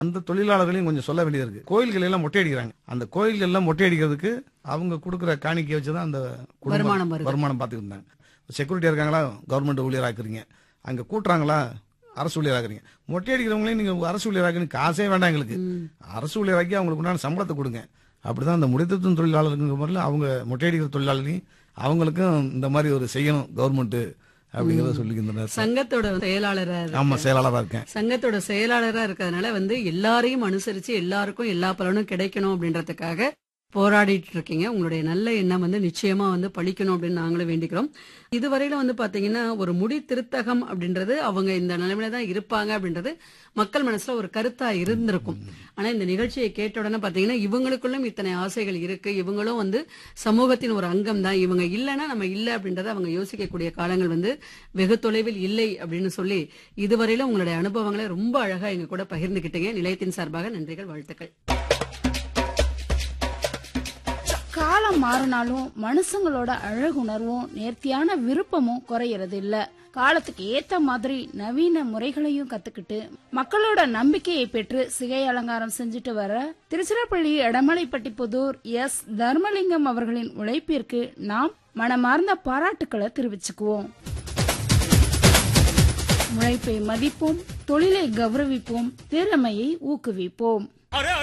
அந்த தொழிலாளர்களையும் கொஞ்சம் சொல்ல வேண்டியது இருக்கு கோயில்கள் எல்லாம் மொட்டை அடிக்கிறாங்க அந்த கோயில்கள் எல்லாம் மொட்டை அடிக்கிறதுக்கு அவங்க கொடுக்குற காணிக்கை வச்சுதான் அந்த குடும்பம் வருமானம் வருது. வருமானம் பார்த்துக்கிட்டு இருந்தாங்க செக்யூரிட்டியா இருக்காங்களா கவர்மெண்ட் ஊழியர் ஆக்குறீங்க அங்க கூட்டுறாங்களா அரசு ஊழியர் ஆக்குறீங்க மொட்டை அடிக்கிறவங்களையும் நீங்க அரசு ஊழியர் ஆக்குறீங்க காசே வேண்டாம் எங்களுக்கு அரசு ஊழியர் ஆக்கி அவங்களுக்கு உண்டான சம்பளத்தை கொடுங்க அப்படிதான் அந்த முடித்திருத்தும் தொழிலாளருங்கிற முறையில் அவங்க மொட்டை அடிக்கிற தொழிலாளர்களையும் அவங்களுக்கும் இந்த மாதிரி ஒரு செய்யணும் கவர்மெண்ட் அப்படிங்கறத சொல்லிக்கின்றனர் சங்கத்தோட செயலாளரா ஆமா செயலாளராக இருக்கேன் சங்கத்தோட செயலாளரா இருக்கிறதுனால வந்து எல்லாரையும் அனுசரிச்சு எல்லாருக்கும் எல்லா பலனும் கிடைக்கணும் அப்படின்றதுக்காக போராடிட்டு இருக்கீங்க உங்களுடைய நல்ல எண்ணம் வந்து நிச்சயமா வந்து பழிக்கணும் அப்படின்னு நாங்களும் வேண்டிக்கிறோம் இதுவரையில வந்து பாத்தீங்கன்னா ஒரு முடி திருத்தகம் அப்படின்றது அவங்க இந்த நிலைமையில தான் இருப்பாங்க அப்படின்றது மக்கள் மனசுல ஒரு கருத்தா இருந்திருக்கும் ஆனா இந்த நிகழ்ச்சியை கேட்ட உடனே பாத்தீங்கன்னா இவங்களுக்குள்ளும் இத்தனை ஆசைகள் இருக்கு இவங்களும் வந்து சமூகத்தின் ஒரு அங்கம் தான் இவங்க இல்லைன்னா நம்ம இல்ல அப்படின்றத அவங்க யோசிக்கக்கூடிய காலங்கள் வந்து வெகு தொலைவில் இல்லை அப்படின்னு சொல்லி இதுவரையிலும் உங்களுடைய அனுபவங்களை ரொம்ப அழகா எங்க கூட பகிர்ந்துக்கிட்டீங்க நிலையத்தின் சார்பாக நன்றிகள் வாழ்த்துக்கள் காலம் மாறினாலும் மனுஷங்களோட அழகுணர்வும் நேர்த்தியான விருப்பமும் குறையறது இல்ல காலத்துக்கு ஏத்த மாதிரி நவீன முறைகளையும் கத்துக்கிட்டு மக்களோட நம்பிக்கையை பெற்று சிகை அலங்காரம் செஞ்சுட்டு வர திருச்சிராப்பள்ளி எடமலைப்பட்டி புதூர் எஸ் தர்மலிங்கம் அவர்களின் உழைப்பிற்கு நாம் மனமார்ந்த பாராட்டுக்களை தெரிவிச்சுக்குவோம் உழைப்பை மதிப்போம் தொழிலை கௌரவிப்போம் திறமையை ஊக்குவிப்போம்